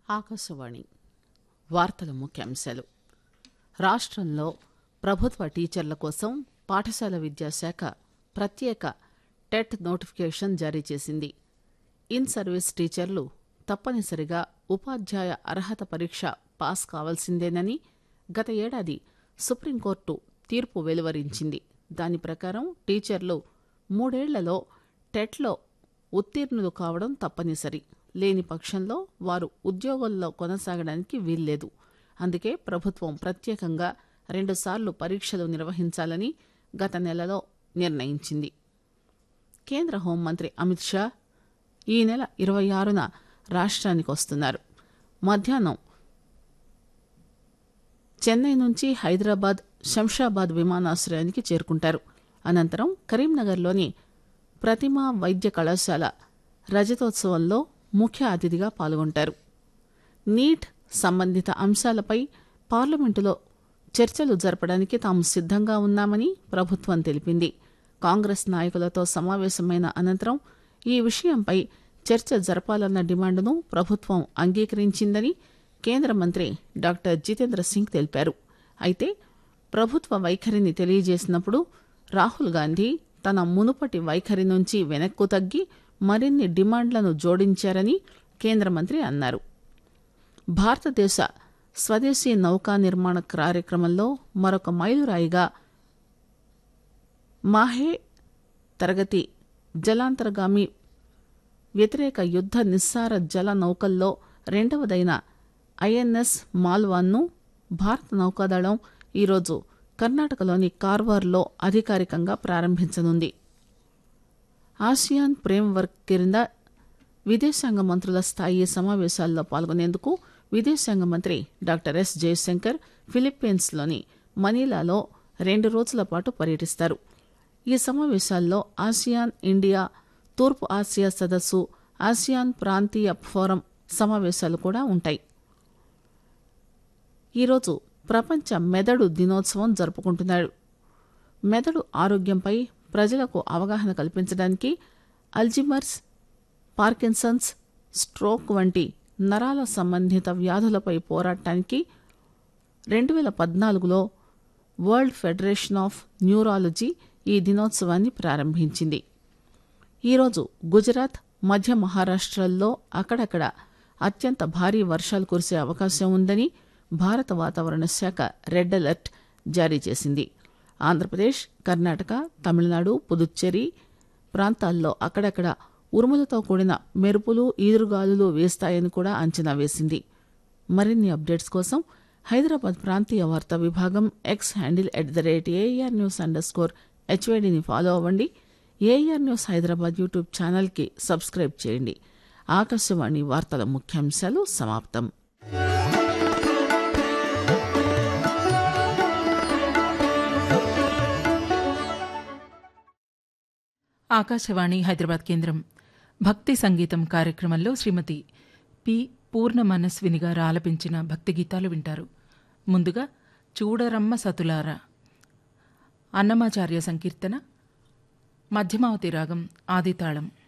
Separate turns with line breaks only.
ఆకాశవాణి వార్తల ముఖ్యాంశాలు రాష్ట్రంలో ప్రభుత్వ టీచర్ల కోసం పాఠశాల విద్యాశాఖ ప్రత్యేక టెట్ నోటిఫికేషన్ జారీ చేసింది ఇన్ సర్వీస్ టీచర్లు తప్పనిసరిగా ఉపాధ్యాయ అర్హత పరీక్ష పాస్ కావాల్సిందేనని గత ఏడాది సుప్రీంకోర్టు తీర్పు వెలువరించింది దాని ప్రకారం టీచర్లు మూడేళ్లలో టెట్లో ఉత్తీర్ణులు కావడం తప్పనిసరి లేని పక్షంలో వారు ఉద్యోగంలో కొనసాగడానికి వీల్లేదు అందుకే ప్రభుత్వం ప్రత్యేకంగా రెండుసార్లు పరీక్షలు నిర్వహించాలని గత నెలలో నిర్ణయించింది కేంద్ర హోంమంత్రి అమిత్ షా ఈ నెల ఇరవై ఆరున రాష్ట్రానికి వస్తున్నారు మధ్యాహ్నం చెన్నై నుంచి హైదరాబాద్ శంషాబాద్ విమానాశ్రయానికి చేరుకుంటారు అనంతరం కరీంనగర్లోని ప్రతిమా వైద్య కళాశాల రజతోత్సవంలో ముఖ్య అతిథిగా పాల్గొంటారు నీట్ సంబంధిత అంశాలపై పార్లమెంటులో చర్చలు జరపడానికి తాము సిద్ధంగా ఉన్నామని ప్రభుత్వం తెలిపింది కాంగ్రెస్ నాయకులతో సమావేశమైన అనంతరం ఈ విషయంపై చర్చ జరపాలన్న డిమాండును ప్రభుత్వం అంగీకరించిందని కేంద్ర మంత్రి డాక్టర్ జితేంద్ర సింగ్ తెలిపారు అయితే ప్రభుత్వ వైఖరిని తెలియజేసినప్పుడు రాహుల్ గాంధీ తన మునుపటి వైఖరి నుంచి వెనక్కు తగ్గి మరిన్ని డిమాండ్లను జోడించారని కేంద్ర మంత్రి అన్నారు భారతదేశ స్వదేశీ నౌకా నిర్మాణ కార్యక్రమంలో మరొక మైలురాయిగా మాహే తరగతి జలాంతర్గామి వ్యతిరేక యుద్ధ నిస్సార జల నౌకల్లో రెండవదైన ఐఎన్ఎస్ మాల్వాన్ను భారత నౌకాదళం ఈరోజు కర్ణాటకలోని కార్వార్లో అధికారికంగా ప్రారంభించనుంది ఆసియాన్ ఫ్రేమ్వర్క్ కింద విదేశాంగ మంత్రుల స్థాయి సమావేశాల్లో పాల్గొనేందుకు విదేశాంగ మంత్రి డాక్టర్ ఎస్ జయశంకర్ ఫిలిప్పీన్స్లోని మనీలాలో రెండు రోజుల పాటు పర్యటిస్తారు ఈ సమావేశాల్లో ఆసియాన్ ఇండియా తూర్పు ఆసియా సదస్సు ఆసియాన్ ప్రాంతీయ ఫోరం సమావేశాలు కూడా ఉంటాయి ఈరోజు ప్రపంచ మెదడు దినోత్సవం జరుపుకుంటున్నారు మెదడు ఆరోగ్యంపై ప్రజలకు అవగాహన కల్పించడానికి అల్జిమర్స్ పార్కిన్సన్స్ స్ట్రోక్ వంటి నరాల సంబంధిత వ్యాధులపై పోరాటానికి రెండు వేల పద్నాలుగులో వరల్డ్ ఫెడరేషన్ ఆఫ్ న్యూరాలజీ ఈ దినోత్సవాన్ని ప్రారంభించింది ఈరోజు గుజరాత్ మధ్య మహారాష్ట్రల్లో అక్కడక్కడ అత్యంత భారీ వర్షాలు కురిసే అవకాశం ఉందని భారత వాతావరణ శాఖ రెడ్ అలర్ట్ జారీ చేసింది ఆంధ్రప్రదేశ్ కర్ణాటక తమిళనాడు పుదుచ్చేరి ప్రాంతాల్లో అక్కడక్కడ ఉరుములతో కూడిన మెరుపులు ఈదురుగాలులు వేస్తాయని కూడా అంచనా వేసింది మరిన్ని అప్డేట్స్ కోసం హైదరాబాద్ ప్రాంతీయ వార్తా విభాగం X handle at the rate AR news underscore స్కోర్ హెచ్వైడిని ఫాలో అవ్వండి ఏఆర్ న్యూస్ హైదరాబాద్ యూట్యూబ్ ఛానల్కి సబ్స్క్రైబ్ చేయండి ఆకాశవాణి వార్తల ముఖ్యాంశాలు సమాప్తం
ఆకాశవాణి హైదరాబాద్ కేంద్రం భక్తి సంగీతం కార్యక్రమంలో శ్రీమతి పి పూర్ణ మనస్విని గారు ఆలపించిన భక్తి గీతాలు వింటారు ముందుగా చూడరమ్మ సతులార అన్నమాచార్య సంకీర్తన మధ్యమావతి రాగం ఆదితాళం